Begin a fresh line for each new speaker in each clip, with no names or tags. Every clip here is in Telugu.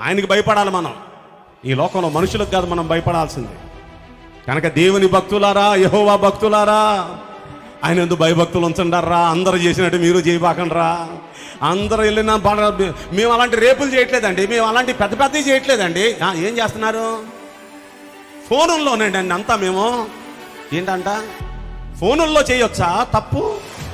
ఆయనకి భయపడాలి మనం ఈ లోకంలో మనుషులకు కాదు మనం భయపడాల్సింది కనుక దేవుని భక్తులారా యహోవా భక్తులారా ఆయన ఎందుకు భయభక్తులు ఉంచండారా అందరూ చేసినట్టు మీరు చేయబాకండ్రా అందరూ వెళ్ళిన బాగా మేము అలాంటి రేపులు చేయట్లేదండి మేము అలాంటి పెద్ద పెద్దవి చేయట్లేదండి ఆ, ఏం చేస్తున్నారు ఫోనుల్లోనండి అండి అంతా మేము ఏంటంట ఫోనుల్లో చేయొచ్చా తప్పు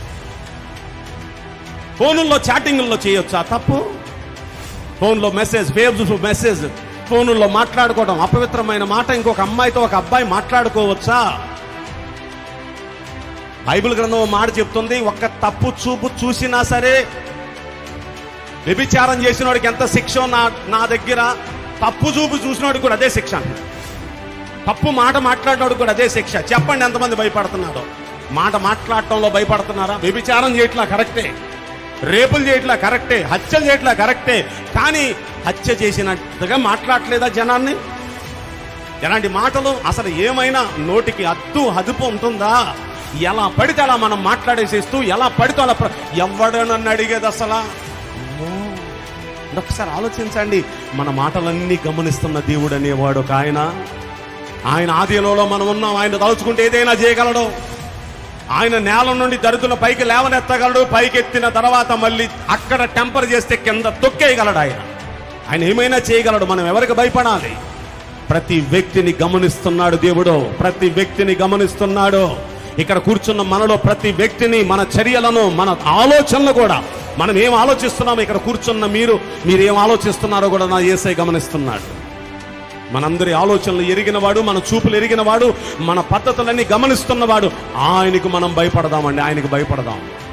ఫోనుల్లో చాటింగుల్లో చేయొచ్చా తప్పు ఫోన్లో మెసేజ్ ఫేస్బుక్ మెసేజ్ ఫోనుల్లో మాట్లాడుకోవడం అపవిత్రమైన మాట ఇంకొక అమ్మాయితో ఒక అబ్బాయి మాట్లాడుకోవచ్చా బైబిల్ గ్రంథం ఓ మాట చెప్తుంది ఒక్క తప్పు చూపు చూసినా సరే వ్యభిచారం చేసిన వాడికి ఎంత శిక్ష నా నా దగ్గర తప్పు చూపు చూసినవాడికి కూడా అదే శిక్ష అంట తప్పు మాట మాట్లాడినవాడికి కూడా అదే శిక్ష చెప్పండి ఎంతమంది భయపడుతున్నారో మాట మాట్లాడటంలో భయపడుతున్నారా వ్యభిచారం చేయట్లా కరెక్టే రేపులు చేయట్లా కరెక్టే హత్యలు చేయట్లా కరెక్టే కానీ హత్య చేసినట్టుగా మాట్లాడలేదా జనాన్ని ఎలాంటి మాటలు అసలు ఏమైనా నోటికి అద్దు అదుపు ఉంటుందా ఎలా పడితే అలా మనం మాట్లాడేసేస్తూ ఎలా పడితే అలా ప్ర- ఎవడనన్ను అడిగేది అసలా అమ్మో. ఒకసారి ఆలోచించండి మన మాటలన్నీ గమనిస్తున్న దేవుడు అనేవాడు ఒక ఆయన ఆయన ఆధీనంలో మనం ఉన్నాం ఆయన తలుచుకుంటే ఏదైనా చేయగలడు ఆయన నేల నుండి దరిద్రుల పైకి లేవనెత్తగలడు పైకెత్తిన తర్వాత మళ్ళీ అక్కడ టెంపర్ చేస్తే కింద తొక్కేయగలడు ఆయన ఆయన ఏమైనా చేయగలడు మనం ఎవరికి భయపడాలి ప్రతి వ్యక్తిని గమనిస్తున్నాడు దేవుడు ప్రతి వ్యక్తిని గమనిస్తున్నాడు ఇక్కడ కూర్చున్న మనలో ప్రతి వ్యక్తిని మన చర్యలను మన ఆలోచనలు కూడా మనం ఏం ఆలోచిస్తున్నామో ఇక్కడ కూర్చున్న మీరు మీరు ఏం ఆలోచిస్తున్నారో కూడా నా ఏసై గమనిస్తున్నాడు మనందరి ఆలోచనలు ఎరిగినవాడు మన చూపులు ఎరిగినవాడు మన పద్ధతులన్నీ గమనిస్తున్నవాడు ఆయనకు మనం భయపడదామండి ఆయనకు భయపడదాం